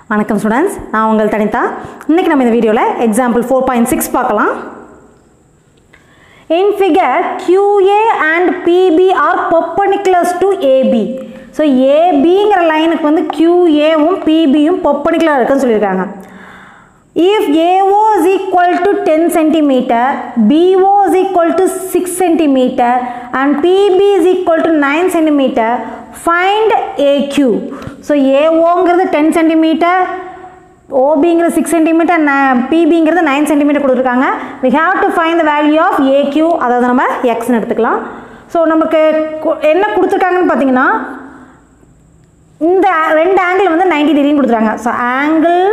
வணக்கம் ஸ்டூடெண்ட்ஸ் நான் உங்கள் தனிதா இன்றைக்கி நம்ம இந்த வீடியோவில் எக்ஸாம்பிள் ஃபோர் பாயிண்ட் சிக்ஸ் பார்க்கலாம் In figure, QA and PB are perpendiculars to AB. So ஏபிங்கிற லைனுக்கு வந்து QAவும் PBயும் perpendicular இருக்குன்னு சொல்லியிருக்காங்க if AO is equal to 10 centimeter, BO is equal to 6 centimeter and PB is equal to 9 centimeter, find AQ. So ஏஓங்கிறது ten centimetre ஓபிங்கிறது six centimetre பிபிங்கிறது nine centimetre கொடுத்துருக்காங்க we have to find the value of AQ அதாவது நம்ம எக்ஸ்னு எடுத்துக்கலாம் so நமக்கு கு- என்ன கொடுத்துருக்காங்கன்னு பார்த்தீங்கன்னா இந்த a- ரெண்டு ஆங்கிள் வந்து 90 டிகிரின்னு கொடுத்துருக்காங்க so angle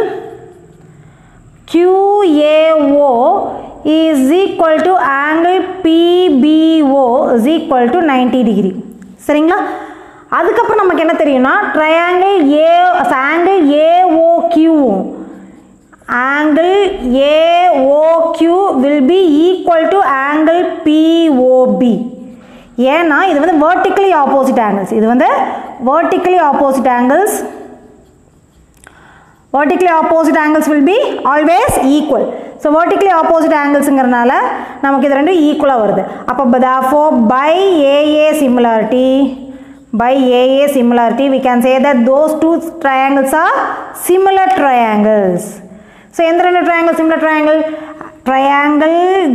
QAO is equal to angle PBO is equal to 90 degree சரிங்களா அதுக்கப்புறம் நமக்கு என்ன தெரியும்னா ட்ரையாங்கிள் ஏ ஆங்கிள் ஏஓக்யூவும் angle AOQ will be equal to angle BOP ஏன்னா இது வந்து vertically ஆப்போசிட் ஆங்கிள்ஸ் இது வந்து vertically opposite angles vertically opposite angles will be always equal so vertically opposite anglesங்கிறனால நமக்கு இது ரெண்டும் ஈக்குவலாக வருது அப்போ therefore by AA similarity by AA similarity we can say that those two triangles are similar triangles so எந்த ரெண்டு triangle similar triangle triangle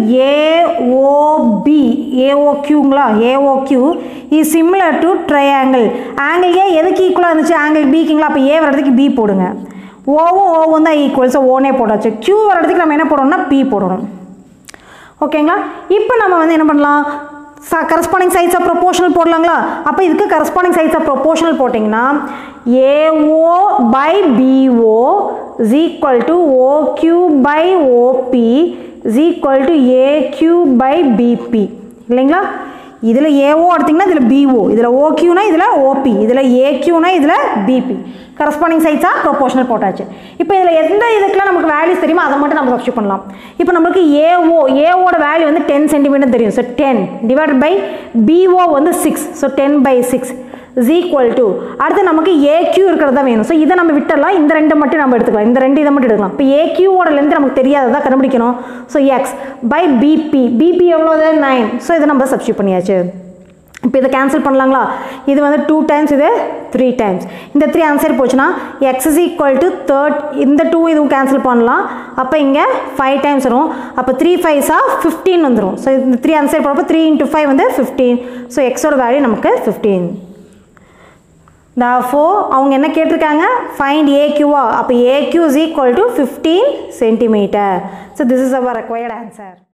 AOB AOQங்களா AOQ is similar to triangle angle A எதுக்கு ஈக்குவலாக இருந்துச்சு angle Bக்குங்களா அப்போ A வர்றதுக்கு B போடுங்க ஓவும் ஓவும் தான் equal so ஓனே போட்டாச்சு Q வர்றதுக்கு நம்ம என்ன போடணும்னா P போடணும் ஓகேங்களா இப்போ நம்ம வந்து என்ன பண்ணலாம் கரஸ்பாண்டிங் சைட்ஸ் ஆஃப் ப்ரொபோஷனல் போடலாங்களா அப்போ இதுக்கு கரஸ்பாண்டிங் சைட்ஸ் ஆஃப் ப்ரொபோஷனல் போட்டிங்கன்னா AO by BO is equal to OQ by OP is equal to AQ by BP இல்லைங்களா இதில் ஏஓ எடுத்திங்கன்னா இதில் பிஓ இதில் ஓக்யூனா இதில் ஓபி இதில் ஏக்யூனா இதில் பிபி கரஸ்பாண்டிங் சைட்ஸாக ப்ரொபோஷனல் போட்டாச்சு இப்போ இதில் எந்த இதுக்கெல்லாம் நமக்கு வேல்யூஸ் தெரியுமோ அதை மட்டும் நம்ம சப்ஸ்டியூட் பண்ணலாம் இப்போ நம்மளுக்கு ஏஓ ஏஓட வேல்யூ வந்து டென் சென்டிமீட்டர் தெரியும் so ten divide by BO வந்து six so ten by six is equal to அடுத்து நமக்கு ஏக்யூ இருக்கிறது தான் வேணும் ஸோ இதை நம்ம விட்டுடலாம் இந்த ரெண்டு மட்டும் நம்ம எடுத்துக்கலாம் இந்த ரெண்டு இதை மட்டும் எடுக்கலாம் இப்போ ஏக்யூவோட லென்த் நமக்கு தெரியாததா கண்டுபிடிக்கணும் so x by BP BP எவ்வளோது நைன் ஸோ இதை நம்ம சப்ஸ்டியூட் பண்ணியாச்சு இப்போ இதை கேன்சல் பண்ணலாங்களா இது வந்து டூ டைம்ஸ் இது த்ரீ டைம்ஸ் இந்த த்ரீ ஆன்சர் போச்சுன்னா x is equal to third இந்த டூ இதுவும் கேன்சல் பண்ணலாம் அப்போ இங்கே ஃபைவ் டைம்ஸ் வரும் அப்போ த்ரீ ஃபைவ்ஸாக ஃபிஃப்டீன் வந்துடும் ஸோ இந்த த்ரீ ஆன்சர் போடுறப்போ த்ரீ இன்ட்டு ஃபைவ் வந்து ஃபிஃப்டீன் ஸோ எக்ஸோட வேல்யூ நமக்கு ஃபிஃப்டீன் therefore அவங்க என்ன கேட்டிருக்காங்க find AQவா அப்போ AQ is equal to 15 centimeter so this is our required answer